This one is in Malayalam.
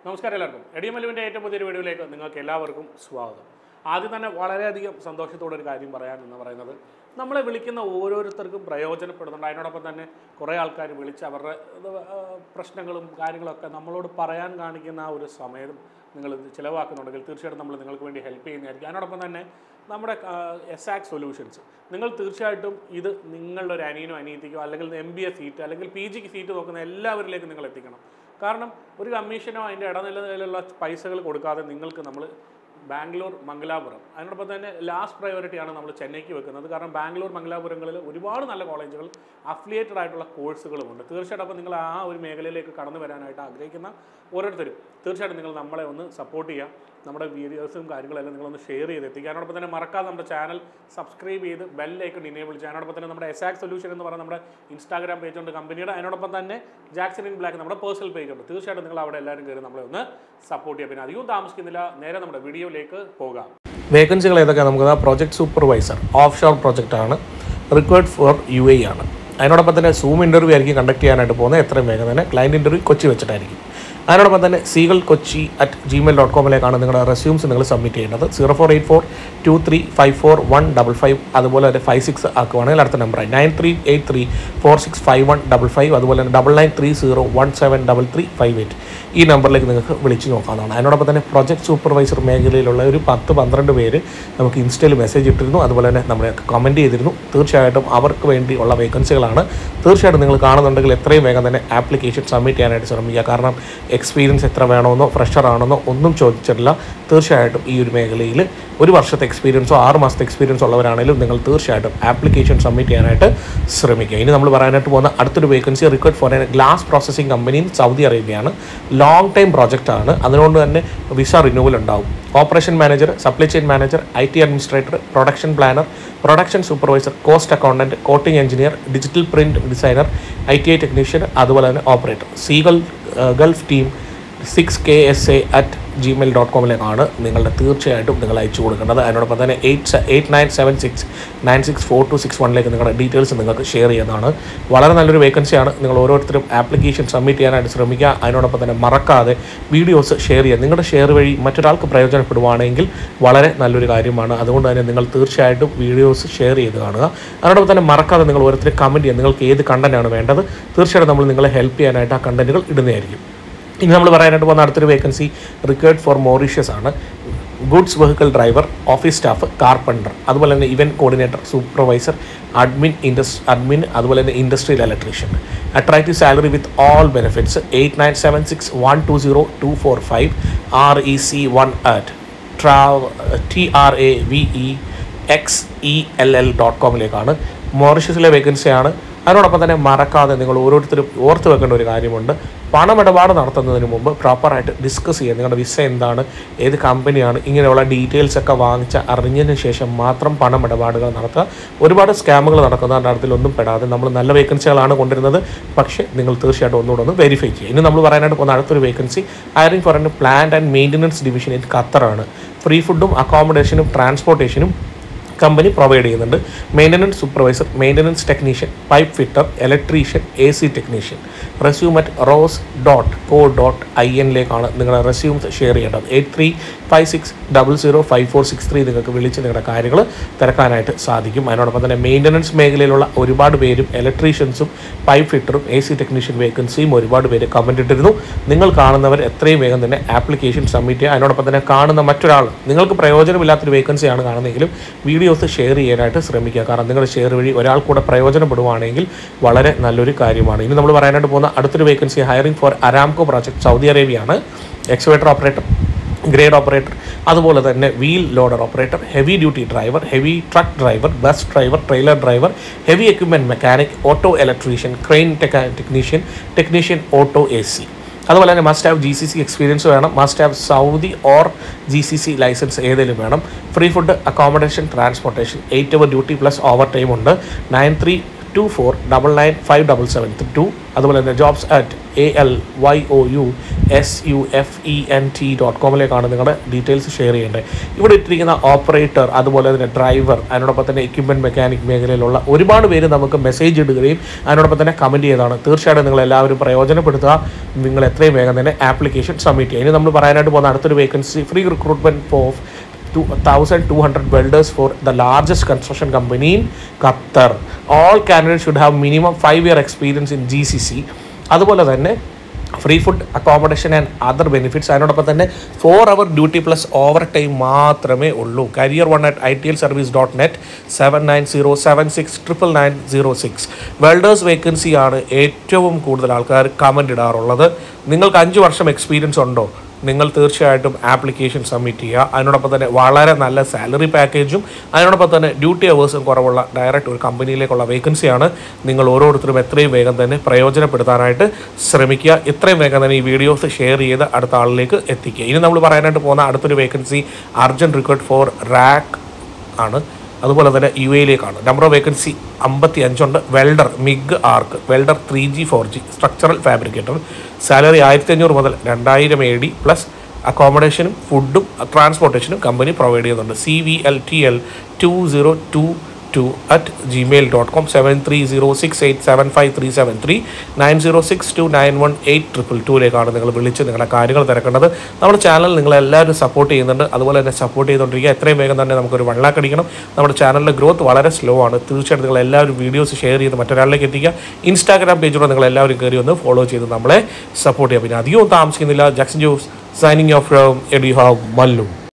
നമസ്കാരം എല്ലാവർക്കും എടിയമലുവിൻ്റെ ഏറ്റവും പുതിയൊരു വീഡിയോയിലേക്ക് നിങ്ങൾക്ക് എല്ലാവർക്കും സ്വാഗതം ആദ്യം തന്നെ വളരെയധികം സന്തോഷത്തോടെ ഒരു കാര്യം പറയാൻ എന്ന് പറയുന്നത് നമ്മളെ വിളിക്കുന്ന ഓരോരുത്തർക്കും പ്രയോജനപ്പെടുന്നുണ്ട് അതിനോടൊപ്പം തന്നെ കുറേ ആൾക്കാർ വിളിച്ച് അവരുടെ ഇത്, ആ, പ്രശ്നങ്ങളും കാര്യങ്ങളൊക്കെ നമ്മളോട് പറയാൻ കാണിക്കുന്ന ആ ഒരു സമയം നിങ്ങൾ ഇത് ചിലവാക്കുന്നുണ്ടെങ്കിൽ തീർച്ചയായിട്ടും നമ്മൾ നിങ്ങൾക്ക് വേണ്ടി ഹെൽപ്പ് ചെയ്യുന്നതായിരിക്കും അതിനോടൊപ്പം തന്നെ നമ്മുടെ എസാക് സൊല്യൂഷൻസ് നിങ്ങൾ തീർച്ചയായിട്ടും ഇത് നിങ്ങളുടെ ഒരു അനിയനോ അനിയത്തിക്കോ അല്ലെങ്കിൽ എം ബി എ സീറ്റ് അല്ലെങ്കിൽ പി ജിക്ക് സീറ്റ് നോക്കുന്ന എല്ലാവരിലേക്കും നിങ്ങൾ എത്തിക്കണം കാരണം ഒരു കമ്മീഷനോ അതിൻ്റെ ഇടനിലയിലുള്ള പൈസകൾ കൊടുക്കാതെ നിങ്ങൾക്ക് നമ്മൾ ബാംഗ്ലൂർ മംഗലാപുരം അതിനോടൊപ്പം തന്നെ ലാസ്റ്റ് പ്രയോറിറ്റിയാണ് നമ്മൾ ചെന്നൈക്ക് വെക്കുന്നത് കാരണം ബാംഗ്ലൂർ മംഗലാപുരങ്ങളിൽ ഒരുപാട് നല്ല കോളേജുകൾ അഫിലിയേറ്റഡ് ആയിട്ടുള്ള കോഴ്സുകളുമുണ്ട് തീർച്ചയായിട്ടും അപ്പോൾ നിങ്ങൾ ആ ഒരു മേഖലയിലേക്ക് കടന്നു വരാനായിട്ട് ആഗ്രഹിക്കുന്ന ഓരോരുത്തരും തീർച്ചയായിട്ടും നിങ്ങൾ നമ്മളെ ഒന്ന് സപ്പോർട്ട് ചെയ്യുക നമ്മുടെ വീഡിയോസും കാര്യങ്ങളെല്ലാം നിങ്ങളൊന്ന് ഷെയർ ചെയ്ത് എത്തിക്കുക അതിനോടൊപ്പം തന്നെ മറക്കാതെ നമ്മുടെ ചാനൽ സബ്സ്ക്രൈബ് ചെയ്ത് ബെല്ലൈക്കൺ ഇനേബിൾ ചെയ്യുക അതിനോടൊപ്പം തന്നെ നമ്മുടെ എസാക് സൊല്യൂഷൻ എന്ന് പറയുന്ന നമ്മുടെ ഇൻസ്റ്റാഗ്രാം പേജ് ഉണ്ട് കമ്പനിയുടെ അതിനോടൊപ്പം തന്നെ ജാക്സൺ ഇൻ ബ്ലാക്ക് നമ്മുടെ പേഴ്സണൽ പേജ് ഉണ്ട് തീർച്ചയായിട്ടും നിങ്ങൾ അവിടെ എല്ലാവരും കയറി നമ്മളെ ഒന്ന് സപ്പോർട്ട് ചെയ്യുക പിന്നെ അധികം താമസിക്കുന്നില്ല നേരെ നമ്മുടെ വീഡിയോയിലേക്ക് പോകാം വേക്കൻസികൾ ഏതൊക്കെയാണ് നമുക്ക് project supervisor offshore project ആണ് റിക്വയർഡ് ഫോർ യു എ ആണ് അതിനോടൊപ്പം തന്നെ സൂം ഇൻ്റർവ്യൂ ആയിരിക്കും കണ്ടക്ട് ചെയ്യാനായിട്ട് പോകുന്നത് എത്രയും വേഗം തന്നെ ക്ലയൻറ്റ് ഇൻ്റർവ്യൂ കൊച്ചി വെച്ചിട്ടായിരിക്കും അതിനോടൊപ്പം തന്നെ seagull Kochi at Gmail dot കോമിലേക്കാണ് നിങ്ങളുടെ റെസ്യൂംസ് നിങ്ങൾ സബ്മിറ്റ് ചെയ്യേണ്ടത് zero four eight four two three five four one double five അതുപോലെ തന്നെ ഫൈവ് സിക്സ് ആക്കുവാണെങ്കിൽ അടുത്ത നമ്പറായി nine three eight three four six five one double five അതുപോലെ തന്നെ double nine three zero one seven double three five eight ഈ നമ്പറിലേക്ക് നിങ്ങൾക്ക് വിളിച്ച് നോക്കാവുന്നതാണ് അതിനോടൊപ്പം തന്നെ പ്രൊജക്ട് സൂപ്പർവൈസർ മേഖലയിലുള്ള ഒരു പത്ത് പന്ത്രണ്ട് പേര് നമുക്ക് ഇൻസ്റ്റയിൽ മെസ്സേജ് ഇട്ടിരുന്നു അതുപോലെ തന്നെ നമ്മളെ കമൻറ്റ് ചെയ്തിരുന്നു തീർച്ചയായിട്ടും അവർക്ക് വേണ്ടിയുള്ള വേക്കൻസികളാണ് തീർച്ചയായിട്ടും നിങ്ങൾ കാണുന്നുണ്ടെങ്കിൽ എത്രയും വേഗം തന്നെ ആപ്ലിക്കേഷൻ സബ്മിറ്റ് ചെയ്യാനായിട്ട് ശ്രമിക്കുക കാരണം എക്സ്പീരിയൻസ് എത്ര വേണമെന്നോ ഫ്രഷർ ആണെന്നോ ഒന്നും ചോദിച്ചിട്ടില്ല തീർച്ചയായിട്ടും ഈ ഒരു മേഖലയിൽ ഒരു വർഷത്തെ എക്സ്പീരിയൻസോ ആറ് മാസത്തെ എക്സ്പീരിയൻസ് ഉള്ളവരാണെങ്കിലും നിങ്ങൾ തീർച്ചയായിട്ടും ആപ്ലിക്കേഷൻ സബ്മിറ്റ് ചെയ്യാനായിട്ട് ശ്രമിക്കുക ഇനി നമ്മൾ പറയാനായിട്ട് പോകുന്ന അടുത്തൊരു vacancy required for a glass processing company in Saudi അറേബ്യയാണ് ലോങ് ടൈം പ്രോജക്റ്റ് ആണ് അതുകൊണ്ട് തന്നെ വിസ റിന്യൂവൽ ഉണ്ടാവും operation manager supply chain manager I T administrator production planner production supervisor cost accountant coating engineer digital print designer I T I technician അതുപോലെ തന്നെ operator seagull gulf team six K S A at Gmail dot കോമിലേക്കാണ് നിങ്ങളുടെ തീർച്ചയായിട്ടും നിങ്ങൾ അയച്ചു കൊടുക്കേണ്ടത് അതിനോടൊപ്പം തന്നെ eight eight nine seven six nine six four two six വണ്ണിലേക്ക് നിങ്ങളുടെ ഡീറ്റെയിൽസ് നിങ്ങൾക്ക് ഷെയർ ചെയ്യുന്നതാണ് വളരെ നല്ലൊരു വേക്കൻസിയാണ് നിങ്ങൾ ഓരോരുത്തരും ആപ്ലിക്കേഷൻ സബ്മിറ്റ് ചെയ്യാനായിട്ട് ശ്രമിക്കുക അതിനോടൊപ്പം തന്നെ മറക്കാതെ വീഡിയോസ് ഷെയർ ചെയ്യുക നിങ്ങളുടെ ഷെയർ വഴി മറ്റൊരാൾക്ക് പ്രയോജനപ്പെടുവാണെങ്കിൽ വളരെ നല്ലൊരു കാര്യമാണ് അതുകൊണ്ട് തന്നെ നിങ്ങൾ തീർച്ചയായിട്ടും വീഡിയോസ് ഷെയർ ചെയ്ത് കാണുക അതിനോടൊപ്പം തന്നെ മറക്കാതെ നിങ്ങൾ ഓരോരുത്തരും കമൻറ്റ് ചെയ്യുക നിങ്ങൾക്ക് ഏത് കണ്ടൻറ്റാണ് വേണ്ടത് തീർച്ചയായിട്ടും നമ്മൾ നിങ്ങളെ ഹെൽപ്പ് ചെയ്യാനായിട്ട് ആ കണ്ടൻറ്റുകൾ ഇടുന്നതായിരിക്കും ഇനി നമ്മൾ പറയാനായിട്ട് പോകുന്ന അടുത്തൊരു വേക്കൻസി റിക്വയർഡ് ഫോർ മോറീഷ്യസ് ആണ് goods vehicle driver office staff carpenter അതുപോലെ തന്നെ event coordinator supervisor admin indus admin അതുപോലെ തന്നെ industrial electrician attractive salary with all benefits eight nine seven six one two zero two four five R E C one at ട്രാ T R A V E X E L L dot കോമിലേക്കാണ് മോറിഷ്യസിലെ വേക്കൻസിയാണ് അതിനോടൊപ്പം തന്നെ മറക്കാതെ നിങ്ങൾ ഓരോരുത്തരും ഓർത്ത് വെക്കേണ്ട ഒരു കാര്യമുണ്ട് പണമിടപാട് നടത്തുന്നതിന് മുമ്പ് പ്രോപ്പറായിട്ട് ഡിസ്കസ് ചെയ്യുക നിങ്ങളുടെ വിസ എന്താണ് ഏത് കമ്പനിയാണ് ഇങ്ങനെയുള്ള ഡീറ്റെയിൽസ് ഒക്കെ വാങ്ങിച്ച് അറിഞ്ഞതിന് ശേഷം മാത്രം പണമിടപാടുകൾ നടത്തുക ഒരുപാട് സ്കാമുകൾ നടക്കുന്ന അതിലൊന്നും പെടാതെ നമ്മൾ നല്ല വേക്കൻസികളാണ് കൊണ്ടുവരുന്നത് പക്ഷേ നിങ്ങൾ തീർച്ചയായിട്ടും ഒന്നുകൂടെ ഒന്ന് വെരിഫൈ ചെയ്യുക ഇനി നമ്മൾ പറയാനായിട്ട് പോകുന്ന അടുത്തൊരു vacancy hiring for plant and maintenance division in ഖത്തറാണ് ഫ്രീ ഫുഡും അക്കോമഡേഷനും ട്രാൻസ്പോർട്ടേഷനും കമ്പനി പ്രൊവൈഡ് ചെയ്യുന്നുണ്ട് maintenance supervisor maintenance technician pipe fitter electrician A C technician resume at rose dot co dot I എന്നിലേക്കാണ് നിങ്ങളുടെ റെസ്യൂംസ് ഷെയർ ചെയ്യേണ്ടത് eight three five six double zero five four six three നിങ്ങൾക്ക് വിളിച്ച് നിങ്ങളുടെ കാര്യങ്ങൾ തിരക്കാനായിട്ട് സാധിക്കും അതിനോടൊപ്പം തന്നെ മെയിൻ്റനൻസ് മേഖലയിലുള്ള ഒരുപാട് പേരും ഇലക്ട്രീഷ്യൻസും പൈപ്പ് ഫിറ്ററും എ സി ടെക്നീഷ്യൻ വേക്കൻസിയും ഒരുപാട് പേര് കമൻറ്റ് ഇട്ടിരുന്നു നിങ്ങൾ കാണുന്നവർ എത്രയും വേഗം തന്നെ ആപ്ലിക്കേഷൻ സബ്മിറ്റ് ചെയ്യുക അതിനോടൊപ്പം തന്നെ കാണുന്ന മറ്റൊരാൾ നിങ്ങൾക്ക് പ്രയോജനമില്ലാത്തൊരു വേക്കൻസിയാണ് കാണുന്നതെങ്കിലും വീഡിയോസ് ഷെയർ ചെയ്യാനായിട്ട് ശ്രമിക്കുക കാരണം നിങ്ങളുടെ ഷെയർ വഴി ഒരാൾ കൂടെ പ്രയോജനപ്പെടുവാണെങ്കിൽ വളരെ നല്ലൊരു കാര്യമാണ് ഇനി നമ്മൾ പറയാനായിട്ട് പോകുന്ന അടുത്തൊരു vacancy hiring for Aramco project Saudi അറേബ്യയാണ് എക്സ്വേറ്റർ ഓപ്പറേറ്റർ ഗ്രേഡ് ഓപ്പറേറ്റർ അതുപോലെ തന്നെ wheel loader operator heavy duty driver heavy truck driver bus driver trailer driver heavy equipment mechanic auto electrician crane technician technician auto A C അതുപോലെ തന്നെ must have G C C experience വേണം must have Saudi or G C C license ഏതെങ്കിലും വേണം free food accommodation transportation eight hour duty plus over time ഉണ്ട് nine three two four double nine five double seven two അതുപോലെ തന്നെ jobs at A L Y O U S U F E N T dot കോമിലേക്കാണ് നിങ്ങളുടെ ഡീറ്റെയിൽസ് ഷെയർ ചെയ്യേണ്ടത് ഇവിടെ ഇട്ടിരിക്കുന്ന ഓപ്പറേറ്റർ അതുപോലെ തന്നെ ഡ്രൈവർ അതിനോടൊപ്പം തന്നെ എക്യുപ്മെൻറ്റ് മെക്കാനിക് മേഖലയിലുള്ള ഒരുപാട് പേര് നമുക്ക് മെസ്സേജ് ഇടുകയും അതിനോടൊപ്പം തന്നെ കമൻറ്റ് ചെയ്തതാണ് തീർച്ചയായിട്ടും നിങ്ങൾ എല്ലാവരും പ്രയോജനപ്പെടുത്തുക നിങ്ങൾ എത്രയും വേഗം തന്നെ ആപ്ലിക്കേഷൻ സബ്മിറ്റ് ചെയ്യുക ഇനി നമ്മൾ പറയാനായിട്ട് പോകുന്ന അടുത്തൊരു vacancy free recruitment for two thousand two hundred welders for the largest construction company in Qatar all candidate should have minimum five year experience in G C C അതുപോലെ തന്നെ free food accommodation and other benefits അതിനോടൊപ്പം തന്നെ four hour duty plus overtime മാത്രമേ ഉള്ളൂ career one at I T L service dot net seven nine zero seven six triple nine zero six welders വേക്കൻസിയാണ് ഏറ്റവും കൂടുതൽ ആൾക്കാർ കമൻ്റ് ഇടാറുള്ളത് നിങ്ങൾക്ക് അഞ്ച് വർഷം എക്സ്പീരിയൻസ് ഉണ്ടോ നിങ്ങൾ തീർച്ചയായിട്ടും ആപ്ലിക്കേഷൻ സബ്മിറ്റ് ചെയ്യുക അതിനോടൊപ്പം തന്നെ വളരെ നല്ല സാലറി പാക്കേജും അതിനോടൊപ്പം തന്നെ ഡ്യൂട്ടി അവേഴ്സും കുറവുള്ള ഡയറക്റ്റ് ഒരു കമ്പനിയിലേക്കുള്ള വേക്കൻസിയാണ് നിങ്ങൾ ഓരോരുത്തരും എത്രയും വേഗം തന്നെ പ്രയോജനപ്പെടുത്താനായിട്ട് ശ്രമിക്കുക എത്രയും വേഗം തന്നെ ഈ വീഡിയോസ് ഷെയർ ചെയ്ത് അടുത്ത ആളിലേക്ക് എത്തിക്കുക ഇനി നമ്മൾ പറയാനായിട്ട് പോകുന്ന അടുത്തൊരു vacancy urgent required for RAK ആണ് അതുപോലെ തന്നെ യു എയിലേക്കാണ് നമ്പർ ഓഫ് വേക്കൻസി അമ്പത്തി അഞ്ചുണ്ട് welder MIG arc welder three G four G structural fabricator salary ആയിരത്തി അഞ്ഞൂറ് മുതൽ രണ്ടായിരം എ ഡി പ്ലസ് അക്കോമഡേഷനും ഫുഡും ട്രാൻസ്പോർട്ടേഷനും കമ്പനി പ്രൊവൈഡ് ചെയ്യുന്നുണ്ട് C V L T L two zero two two at Gmail dot com seven three zero six eight seven five three seven three nine zero six to nine one eight triple ടൂയിലേക്കാണ് നിങ്ങൾ വിളിച്ച് നിങ്ങളുടെ കാര്യങ്ങൾ തിരക്കേണ്ടത് നമ്മുടെ ചാനൽ നിങ്ങളെല്ലാവരും സപ്പോർട്ട് ചെയ്യുന്നുണ്ട് അതുപോലെ തന്നെ സപ്പോർട്ട് ചെയ്തുകൊണ്ടിരിക്കുക എത്രയും വേഗം തന്നെ നമുക്കൊരു വൺ ലാക്ക് അടിക്കണം നമ്മുടെ ചാനലിൻ്റെ ഗ്രോത്ത് വളരെ സ്ലോ ആണ് തീർച്ചയായിട്ടും നിങ്ങൾ എല്ലാവരും വീഡിയോസ് ഷെയർ ചെയ്ത് മറ്റൊരാളിലേക്ക് എത്തിക്കുക ഇൻസ്റ്റാഗ്രാം പേജിലൂടെ നിങ്ങൾ എല്ലാവരും കയറി ഒന്ന് ഫോളോ ചെയ്ത് നമ്മളെ സപ്പോർട്ട് ചെയ്യുക പിന്നെ അധികവും താമസിക്കുന്നില്ല Jackson Jose signing off from Eddie have Mallu